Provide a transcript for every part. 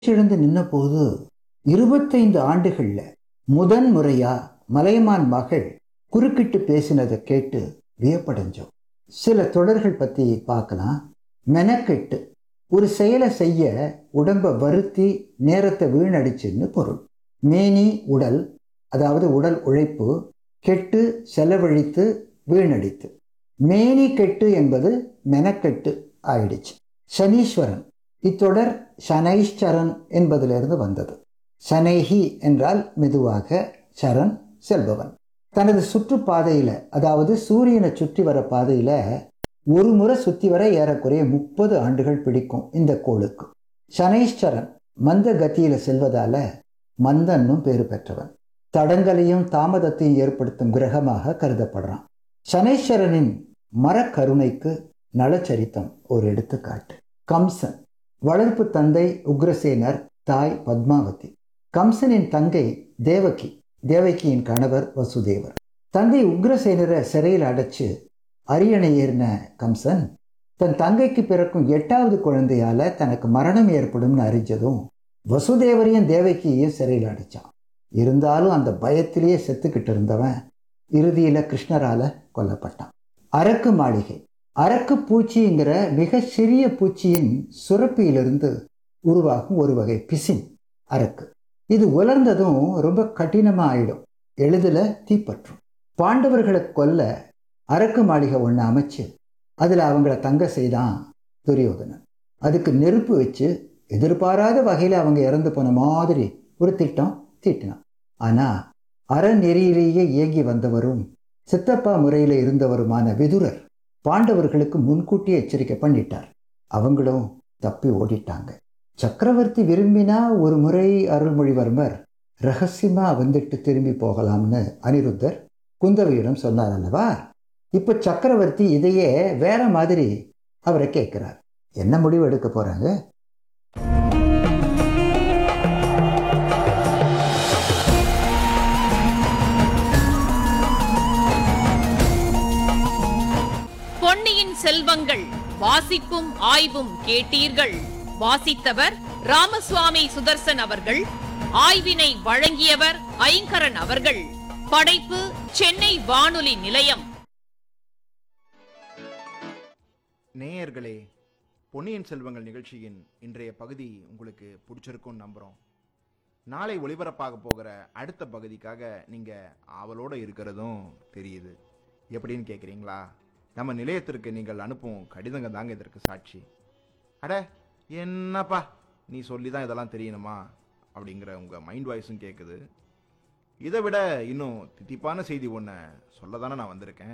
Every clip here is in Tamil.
எழுந்து நின்னபோது இருபத்தைந்து ஆண்டுகள்ல முதன் முறையா மலையமான் மகள் குறுக்கிட்டு பேசினதை கேட்டு வியப்படைஞ்சோம் சில தொடர்கள் பத்தி பார்க்கலாம் மெனக்கெட்டு ஒரு செயலை செய்ய உடம்ப வருத்தி நேரத்தை வீணடிச்சுன்னு பொருள் மேனி உடல் அதாவது உடல் உழைப்பு கெட்டு செலவழித்து வீணடித்து மேனி கெட்டு என்பது மெனக்கெட்டு ஆயிடுச்சு சனீஸ்வரன் இத்தொடர் சனைஷ்சரன் என்பதிலிருந்து வந்தது சனைஹி என்றால் மெதுவாக சரண் செல்பவன் தனது சுற்றுப்பாதையில அதாவது சூரியனை சுற்றி வர பாதையில ஒரு முறை சுற்றி வர ஏறக்குறைய முப்பது ஆண்டுகள் பிடிக்கும் இந்த கோளுக்கு சனைஷ்சரன் மந்த கத்தியில செல்வதால மந்தன்னும் பேறு பெற்றவன் தடங்கலையும் தாமதத்தையும் ஏற்படுத்தும் கிரகமாக கருதப்படுறான் சனைஸ்வரனின் மரக்கருணைக்கு நலச்சரித்தம் ஒரு எடுத்துக்காட்டு கம்சன் வளர்ப்பு தந்தை உக்ரசேனர் தாய் பத்மாவதி கம்சனின் தங்கை தேவகி தேவகியின் கணவர் வசுதேவர் தந்தை உக்ரசேனரை சிறையில் அடைச்சு அரியணை ஏறின கம்சன் தன் தங்கைக்கு பிறக்கும் எட்டாவது குழந்தையால தனக்கு மரணம் ஏற்படும்னு அறிஞ்சதும் வசுதேவரையும் தேவகியையும் சிறையில் அடைச்சான் இருந்தாலும் அந்த பயத்திலேயே செத்துக்கிட்டு இருந்தவன் இறுதியில கிருஷ்ணரால கொல்லப்பட்டான் அரக்கு மாளிகை அரக்கு பூச்சிங்கிற மிக சிறிய பூச்சியின் சுரப்பியிலிருந்து உருவாகும் ஒரு வகை பிசின் அரக்கு இது உலர்ந்ததும் ரொம்ப கடினமா ஆயிடும் எளிதில் தீப்பற்றும் பாண்டவர்களை கொல்ல அரக்கு மாளிகை ஒன்று அமைச்சு அதில் அவங்கள தங்க செய்தான் துரியோதனன் அதுக்கு நெருப்பு வச்சு எதிர்பாராத வகையில் அவங்க இறந்து போன மாதிரி ஒரு திட்டம் தீட்டினான் ஆனால் அறநெறியிலேயே இயங்கி வந்தவரும் சித்தப்பா முறையில் இருந்தவருமான விதுரர் பாண்டவர்களுக்கு முன்கூட்டியே எச்சரிக்கை பண்ணிட்டார் அவங்களும் தப்பி ஓடிட்டாங்க சக்கரவர்த்தி விரும்பினா ஒரு முறை அருள்மொழிவர்மர் ரகசியமா வந்துட்டு திரும்பி போகலாம்னு அனிருத்தர் குந்தவையிடம் சொன்னார் அல்லவா இப்ப சக்கரவர்த்தி இதையே வேற மாதிரி அவரை கேட்கிறார் என்ன முடிவு எடுக்க போறாங்க பொன்னியின் செல்வங்கள் வாசிப்பும் ஆய்வும் கேட்டீர்கள் வாசித்தவர் ராமசுவாமி சுதர்சன் அவர்கள் ஆய்வினை வழங்கியவர் ஐங்கரன் அவர்கள் படைப்பு சென்னை வானொலி நிலையம் நேயர்களே பொன்னியின் செல்வங்கள் நிகழ்ச்சியின் இன்றைய பகுதி உங்களுக்கு பிடிச்சிருக்கும்னு நம்புகிறோம் நாளை ஒளிபரப்பாக போகிற அடுத்த பகுதிக்காக நீங்கள் ஆவலோடு இருக்கிறதும் தெரியுது எப்படின்னு கேட்குறீங்களா நம்ம நிலையத்திற்கு நீங்கள் அனுப்பும் கடிதங்க தாங்க இதற்கு சாட்சி அட என்னப்பா நீ சொல்லி தான் இதெல்லாம் தெரியணுமா அப்படிங்கிற உங்கள் மைண்ட் வாய்ஸும் கேட்குது இதை விட இன்னும் தித்திப்பான செய்தி ஒன்று சொல்ல தானே நான் வந்திருக்கேன்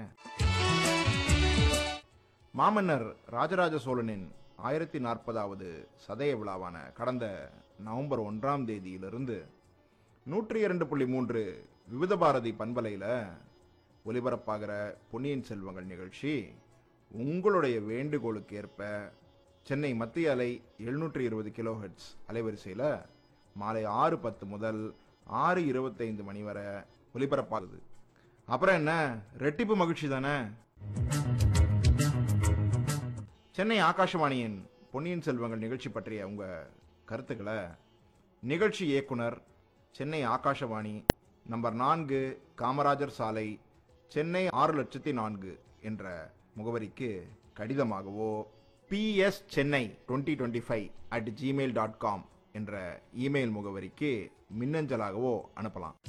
மாமன்னர் ராஜராஜ சோழனின் ஆயிரத்தி நாற்பதாவது சதய விழாவான கடந்த நவம்பர் ஒன்றாம் தேதியிலிருந்து நூற்றி இரண்டு புள்ளி மூன்று விவித பாரதி பண்பலையில் ஒலிபரப்பாகிற பொன்னியின் செல்வங்கள் நிகழ்ச்சி உங்களுடைய வேண்டுகோளுக்கு ஏற்ப சென்னை மத்திய அலை எழுநூற்றி இருபது கிலோஹெட்ஸ் அலைவரிசையில் மாலை ஆறு பத்து முதல் ஆறு இருபத்தைந்து மணி வரை ஒலிபரப்பாகுது அப்புறம் என்ன ரெட்டிப்பு மகிழ்ச்சி தானே சென்னை ஆகாஷவாணியின் பொன்னியின் செல்வங்கள் நிகழ்ச்சி பற்றிய உங்க கருத்துக்களை நிகழ்ச்சி இயக்குனர் சென்னை ஆகாஷவாணி நம்பர் நான்கு காமராஜர் சாலை சென்னை ஆறு லட்சத்தி நான்கு என்ற முகவரிக்கு கடிதமாகவோ PS Chennai twenty twenty five at Gmail dot com என்ற இமெயில் முகவரிக்கு மின்னஞ்சலாகவோ அனுப்பலாம்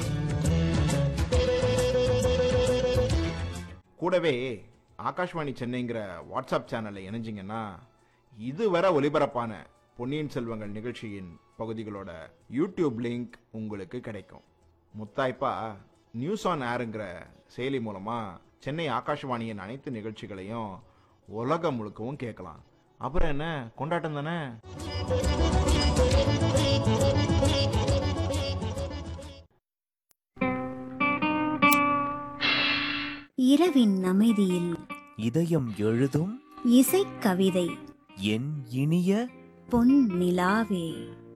கூடவே ஆகாஷ்வாணி சென்னைங்கிற வாட்ஸ்அப் சேனலில் இணைஞ்சிங்கன்னா இதுவரை ஒலிபரப்பான பொன்னியின் செல்வங்கள் நிகழ்ச்சியின் பகுதிகளோட யூடியூப் லிங்க் உங்களுக்கு கிடைக்கும் முத்தாய்ப்பா நியூஸ் ஆன் ஏருங்கிற செயலி மூலமாக சென்னை ஆகாஷ்வாணியின் அனைத்து நிகழ்ச்சிகளையும் உலகம் முழுக்கவும் கேட்கலாம் அப்புறம் என்ன கொண்டாட்டம் தானே இரவின் அமைதியில் இதயம் எழுதும் இசைக்கவிதை என் இனிய பொன் நிலாவே